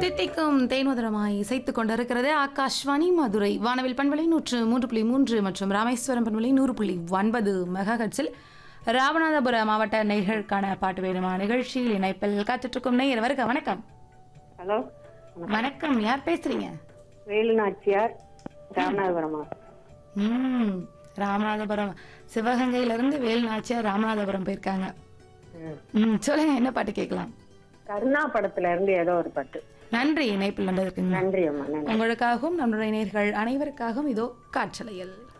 தித்திக்கும் தேன்மதுரமாய் இசைத்துக் கொண்டிருக்கிறது ஆகாஷ்வாணி மதுரை வானவில் பண்பலை நூற்று மூன்று புள்ளி மூன்று மற்றும் ராமேஸ்வரம் பண்பலை நூறு புள்ளி ஒன்பது மெகாஹட்ஸில் ராமநாதபுர மாவட்ட நேயர்களுக்கான பாட்டு வேணுமா நிகழ்ச்சியில் இணைப்பில் காத்துட்ருக்கும் நேயர் வருக வணக்கம் ஹலோ வணக்கம் யார் பேசுறீங்க வேலு நாச்சியார் ராமநாதபுரமா ம் ராமநாதபுரம் சிவகங்கையிலிருந்து வேலுநாச்சியார் ராமநாதபுரம் போயிருக்காங்க ம். ம் சொல்லுங்க என்ன பாட்டு கேட்கலாம் கருணா படத்துல இருந்து ஏதோ ஒரு பாட்டு நன்றி இணைப்பில் வந்ததுக்குங்க நன்றி அம்மா நன்றி உங்களுக்காகவும் நம்முடைய நேர்கள் அனைவருக்காகவும் இதோ காற்றலையில்